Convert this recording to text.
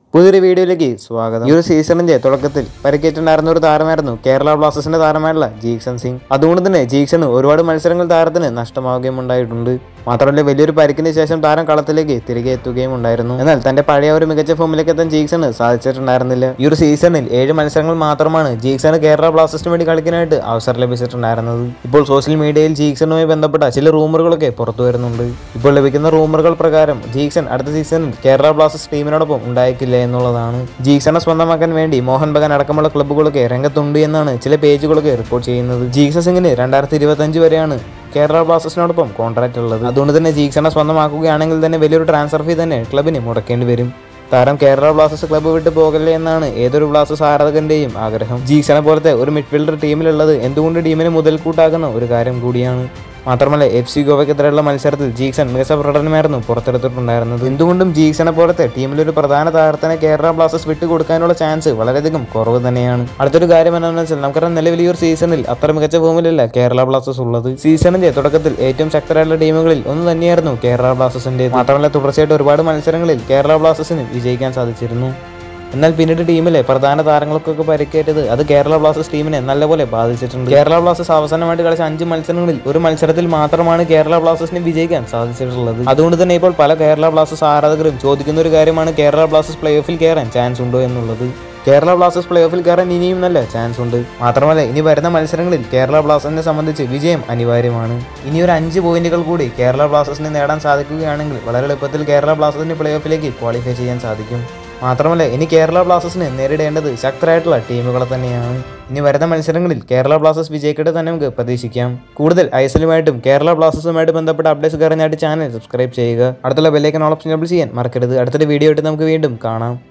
പുതിയൊരു വീഡിയോയിലേക്ക് സ്വാഗതം ഈ ഒരു സീസണിന്റെ തുടക്കത്തിൽ പരിക്കേറ്റുണ്ടായിരുന്ന ഒരു താരമായിരുന്നു കേരള ബ്ലാസ്റ്റേഴ്സിന്റെ താരമായിട്ടുള്ള ജീക്സൺ സിംഗ് അതുകൊണ്ട് തന്നെ ജീക്സണ് ഒരുപാട് മത്സരങ്ങൾ താരത്തിന് നഷ്ടമാവുകയും ഉണ്ടായിട്ടുണ്ട് മാത്രമല്ല വലിയൊരു പരിക്കിന് ശേഷം താരം കളത്തിലേക്ക് തിരികെ എത്തുകയും ഉണ്ടായിരുന്നു എന്നാൽ തന്റെ പഴയ ഒരു മികച്ച ഫോമിലേക്ക് എത്താൻ ജീക്സണ് സാധിച്ചിട്ടുണ്ടായിരുന്നില്ല ഈ ഒരു സീസണിൽ ഏഴ് മത്സരങ്ങൾ മാത്രമാണ് ജീക്സണ് കേരള ബ്ലാസ്റ്റേഴ്സിന് വേണ്ടി കളിക്കാനായിട്ട് അവസരം ലഭിച്ചിട്ടുണ്ടായിരുന്നത് ഇപ്പോൾ സോഷ്യൽ മീഡിയയിൽ ജീക്സണുമായി ബന്ധപ്പെട്ട ചില റൂമറുകളൊക്കെ പുറത്തു വരുന്നുണ്ട് ഇപ്പോൾ ലഭിക്കുന്ന റൂമറുകൾ പ്രകാരം ജീക്സൺ അടുത്ത സീസണിൽ കേരള ബ്ലാസ്റ്റേഴ്സ് ടീമിനോടൊപ്പം ഉണ്ടായേക്കില്ല എന്നുള്ളതാണ് ജീക്സണെ സ്വന്തമാക്കാൻ വേണ്ടി മോഹൻ ബഗാൻ അടക്കമുള്ള ക്ലബ്ബുകളൊക്കെ രംഗത്തുണ്ട് എന്നാണ് ചില പേജുകളൊക്കെ റിപ്പോർട്ട് ചെയ്യുന്നത് ജീക്സൺ സിംഗിന് രണ്ടായിരത്തി ഇരുപത്തി അഞ്ച് വരെയാണ് കേരള ബ്ലാസ്റ്റേഴ്സിനോടൊപ്പം കോൺട്രാക്റ്റ് ഉള്ളത് അതുകൊണ്ട് തന്നെ ജീക്സണെ സ്വന്തമാക്കുകയാണെങ്കിൽ തന്നെ വലിയൊരു ട്രാൻസ്ഫർ ഫീ തന്നെ ക്ലബിന് മുടക്കേണ്ടി വരും താരം കേരള ബ്ലാസ്റ്റേഴ്സ് ക്ലബ്ബ് വിട്ട് പോകല്ലേ എന്നാണ് ഏതൊരു ബ്ലാസ്റ്റേഴ്സ് ആരാധകന്റെയും ആഗ്രഹം ജീക്സനെ പോലത്തെ ഒരു മിഡ്ഫീൽഡർ ടീമിലുള്ളത് എന്തുകൊണ്ട് ടീമിന് മുതൽക്കൂട്ടാകുന്ന ഒരു കാര്യം കൂടിയാണ് മാത്രമല്ല എഫ് സി ഗോവയ്ക്കെതിരെയുള്ള മത്സരത്തിൽ ജീക്സൺ മികച്ച പ്രകടനമായിരുന്നു പുറത്തെടുത്തിട്ടുണ്ടായിരുന്നത് എന്തുകൊണ്ടും ജീക്സനെ പോലത്തെ ടീമിലൊരു പ്രധാന താരത്തിനെ കേരള ബ്ലാസ്റ്റേഴ്സ് വിട്ടുകൊടുക്കാനുള്ള ചാൻസ് വളരെയധികം കുറവ് തന്നെയാണ് അടുത്തൊരു കാര്യം എന്താണെന്ന് വെച്ചാൽ നമുക്കറിയാം നിലവിൽ ഈ ഒരു സീസണിൽ അത്ര മികച്ച ഫോമിലല്ല കേരള ബ്ലാസ്റ്റേഴ്സ് ഉള്ളത് സീസണിന്റെ തുടക്കത്തിൽ ഏറ്റവും ശക്തരായിട്ടുള്ള ടീമുകളിൽ ഒന്ന് തന്നെയായിരുന്നു കേരള ബ്ലാസ്റ്റേഴ്സിന്റെ മാത്രമല്ല തുടർച്ചയായിട്ട് ഒരുപാട് മത്സരങ്ങളിൽ കേരള ബ്ലാസ്റ്റേഴ്സിന് വിജയിക്കാൻ സാധിച്ചിരുന്നു എന്നാൽ പിന്നീട് ടീമിലെ പ്രധാന താരങ്ങൾക്കൊക്കെ പരിക്കേറ്റത് അത് കേരള ബ്ലാസ്റ്റേഴ്സ് ടീമിനെ നല്ലപോലെ ബാധിച്ചിട്ടുണ്ട് കേരള ബ്ലാസ്റ്റേഴ്സ് അവസാനമായിട്ട് കളിച്ച അഞ്ച് മത്സരങ്ങളിൽ ഒരു മത്സരത്തിൽ മാത്രമാണ് കേരള ബ്ലാസ്റ്റേഴ്സിന് വിജയിക്കാൻ സാധിച്ചിട്ടുള്ളത് അതുകൊണ്ട് തന്നെ ഇപ്പോൾ പല കേരള ബ്ലാസ്റ്റേഴ്സ് ആരാധകരും ചോദിക്കുന്ന ഒരു കാര്യമാണ് കേരള ബ്ലാസ്റ്റേഴ്സ് പ്ലേ ഓഫിൽ കയറാൻ ചാൻസ് ഉണ്ടോ എന്നുള്ളത് കേരള ബ്ലാസ്റ്റേഴ്സ് പ്ലേ ഓഫിൽ കയറാൻ ഇനിയും നല്ല ചാൻസ് ഉണ്ട് മാത്രമല്ല ഇനി വരുന്ന മത്സരങ്ങളിൽ കേരള ബ്ലാസ്റ്റേഴ്സിനെ സംബന്ധിച്ച് വിജയം അനിവാര്യമാണ് ഇനി ഒരു അഞ്ച് പോയിന്റുകൾ കൂടി കേരള ബ്ലാസ്റ്റേഴ്സിന് നേടാൻ സാധിക്കുകയാണെങ്കിൽ വളരെ എളുപ്പത്തിൽ കേരള ബ്ലാസ്റ്റേഴ്സിന് പ്ലേ ഓഫിലേക്ക് ക്വാളിഫൈ ചെയ്യാൻ സാധിക്കും മാത്രമല്ല ഇനി കേരള ബ്ലാസ്റ്റേഴ്സിന് നേരിടേണ്ടത് ശക്തരായിട്ടുള്ള ടീമുകളെ തന്നെയാണ് ഇനി വരുന്ന മത്സരങ്ങളിൽ കേരള ബ്ലാസ്റ്റേഴ്സ് വിജയിക്കട്ടെ തന്നെ നമുക്ക് പ്രതീക്ഷിക്കാം കൂടുതൽ ഐസലുമായിട്ടും കേരള ബ്ലാസ്റ്റേഴ്സുമായിട്ട് ബന്ധപ്പെട്ട അപ്ഡേറ്റ്സ് കറിഞ്ഞായിട്ട് ചാനൽ സബ്സ്ക്രൈബ് ചെയ്യുക അടുത്തുള്ള ബെല്ലൈക്കൻ ഓപ്ഷൻ എനേബിൾ ചെയ്യാൻ മറക്കരുത് അടുത്തൊരു വീഡിയോ ആയിട്ട് നമുക്ക് വീണ്ടും കാണാം